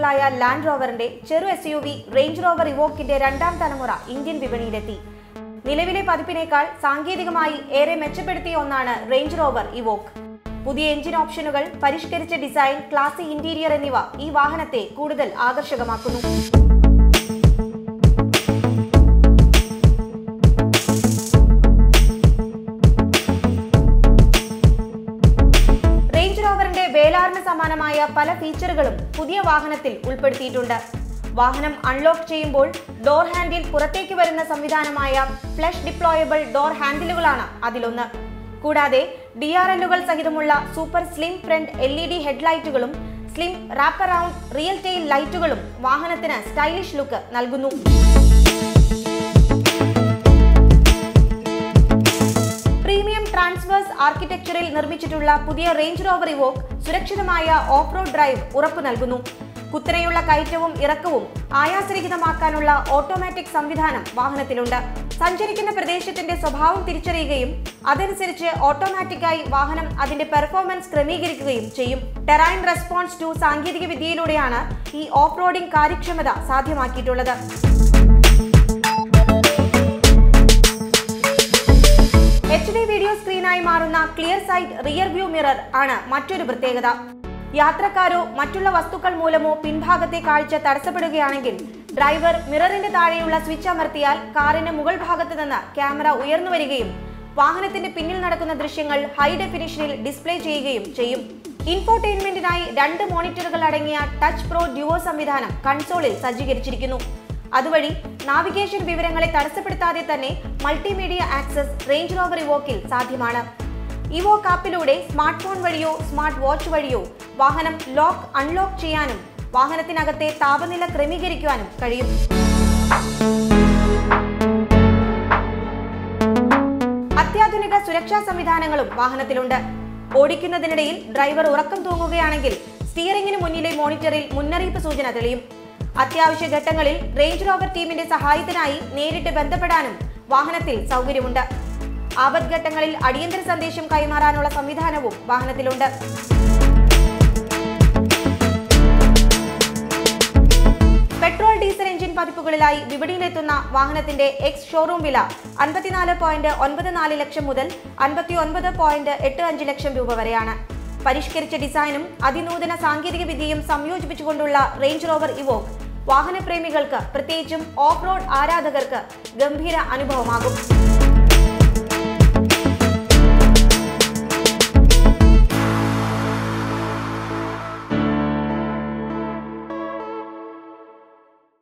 നിർമ്മാതാക്കളായ land റോവറിന്റെ ചെറു S U V Range Rover ഇവോക്കിന്റെ രണ്ടാം തലമുറ ഇന്ത്യൻ വിപണിയിലെത്തി നിലവിലെ പതിപ്പിനേക്കാൾ സാങ്കേതികമായി ഏറെ മെച്ചപ്പെടുത്തിയ ഒന്നാണ് റേഞ്ച് റോവർ ഇവോക്ക് പുതിയ എഞ്ചിൻ ഓപ്ഷനുകൾ പരിഷ്കരിച്ച ഡിസൈൻ ക്ലാസി ഇന്റീരിയർ എന്നിവ ഈ വാഹനത്തെ കൂടുതൽ ആകർഷകമാക്കുന്നു റേഞ്ച് റോവറിന്റെ വേലാറിന് സമാനമായ പല ഫീച്ചറുകളും പുതിയ വാഹനത്തിൽ ഉൾപ്പെടുത്തിയിട്ടുണ്ട് വാഹനം അൺലോക്ക് ചെയ്യുമ്പോൾ ഡോർ ഹാൻഡിൽ പുറത്തേക്ക് വരുന്ന സംവിധാനമായ ഫ്ലഷ് ഡിപ്ലോയബിൾ ഡോർ ഹാൻഡിലുകളാണ് അതിലൊന്ന് കൂടാതെ ഡി ആർ എല്ലുകൾ സഹിതമുള്ള super slim front L E D ഹെഡ്ലൈറ്റുകളും slim wrap around rear tail ലൈറ്റുകളും വാഹനത്തിന് സ്റ്റൈലിഷ് ലുക്ക് നൽകുന്നു പ്രീമിയം ട്രാൻസ്വേഴ്സ് ആർക്കിടെക്ചറിൽ നിർമ്മിച്ചിട്ടുള്ള പുതിയ റേഞ്ച് റോവർ ഇവോക്ക് സുരക്ഷിതമായ ഓഫ് റോഡ് ഡ്രൈവ് ഉറപ്പു നൽകുന്നു കുത്തനെയുള്ള കയറ്റവും ഇറക്കവും ആയാസരഹിതമാക്കാനുള്ള ഓട്ടോമാറ്റിക് സംവിധാനം വാഹനത്തിലുണ്ട് സഞ്ചരിക്കുന്ന പ്രദേശത്തിന്റെ സ്വഭാവം തിരിച്ചറിയുകയും അതനുസരിച്ച് ഓട്ടോമാറ്റിക്കായി വാഹനം അതിന്റെ പെർഫോമൻസ് ക്രമീകരിക്കുകയും ചെയ്യും ടെറൈൻ റെസ്പോൺസ് ടു സാങ്കേതിക വിദ്യയിലൂടെയാണ് ഈ ഓഫ് റോഡിംഗ് കാര്യക്ഷമത സാധ്യമാക്കിയിട്ടുള്ളത് എച്ച് ഡി വീഡിയോ സ്ക്രീനായി മാറുന്ന clear sight rear view mirror ആണ് മറ്റൊരു പ്രത്യേകത യാത്രക്കാരോ മറ്റുള്ള വസ്തുക്കൾ മൂലമോ പിൻഭാഗത്തെ കാഴ്ച തടസ്സപ്പെടുകയാണെങ്കിൽ ഡ്രൈവർ മിററിന്റെ താഴെയുള്ള സ്വിച്ച് അമർത്തിയാൽ കാറിന് മുകൾ ഭാഗത്ത് നിന്ന് ക്യാമറ ഉയർന്നു വരികയും വാഹനത്തിന്റെ പിന്നിൽ നടക്കുന്ന ദൃശ്യങ്ങൾ ഹൈ ഡെഫിനിഷനിൽ ഡിസ്പ്ലേ ചെയ്യുകയും ചെയ്യും ഇൻഫോർടൈൻമെന്റിനായി രണ്ട് മോണിറ്ററുകൾ അടങ്ങിയ ടച്ച് പ്രോ ഡ്യുവോ സംവിധാനം കൺസോളിൽ സജ്ജീകരിച്ചിരിക്കുന്നു അതുവഴി നാവിഗേഷൻ വിവരങ്ങളെ തടസ്സപ്പെടുത്താതെ തന്നെ മൾട്ടിമീഡിയ ആക്സസ് റേഞ്ച് റോവർ ഇവോക്കിൽ സാധ്യമാണ് ഇവോക്ക് ആപ്പിലൂടെ സ്മാർട്ട് ഫോൺ വഴിയോ സ്മാർട്ട് വാച്ച് വഴിയോ വാഹനം ലോക്ക് അൺലോക്ക് ചെയ്യാനും വാഹനത്തിനകത്തെ താപനില ക്രമീകരിക്കുവാനും കഴിയും അത്യാധുനിക സുരക്ഷാ സംവിധാനങ്ങളും വാഹനത്തിലുണ്ട് ഓടിക്കുന്നതിനിടയിൽ ഡ്രൈവർ ഉറക്കം തൂങ്ങുകയാണെങ്കിൽ സ്റ്റിയറിംഗിന് മുന്നിലെ മോണിറ്ററിൽ മുന്നറിയിപ്പ് സൂചന തെളിയും അത്യാവശ്യ ഘട്ടങ്ങളിൽ റേഞ്ച് റോവർ ടീമിന്റെ സഹായത്തിനായി നേരിട്ട് ബന്ധപ്പെടാനും വാഹനത്തിൽ സൗകര്യമുണ്ട് ആപത്ഘട്ടങ്ങളിൽ അടിയന്തര സന്ദേശം കൈമാറാനുള്ള സംവിധാനവും വാഹനത്തിലുണ്ട് പെട്രോൾ ഡീസൽ എഞ്ചിൻ പതിപ്പുകളിലായി വിപണിയിലെത്തുന്ന വാഹനത്തിന്റെ എക്സ് ഷോറൂം വില അൻപത്തിനാല് പോയിന്റ് ഒൻപത് നാല് ലക്ഷം മുതൽ അൻപത്തി ഒൻപത് പോയിന്റ് എട്ട് അഞ്ച് ലക്ഷം രൂപ വരെയാണ് പരിഷ്കരിച്ച ഡിസൈനും അതിനൂതന സാങ്കേതിക വിദ്യയും സംയോജിപ്പിച്ചുകൊണ്ടുള്ള റേഞ്ച് റോവർ ഇവോക്ക് വാഹനപ്രേമികൾക്ക് പ്രത്യേകിച്ചും ഓഫ് റോഡ് ആരാധകർക്ക് ഗംഭീര അനുഭവമാകും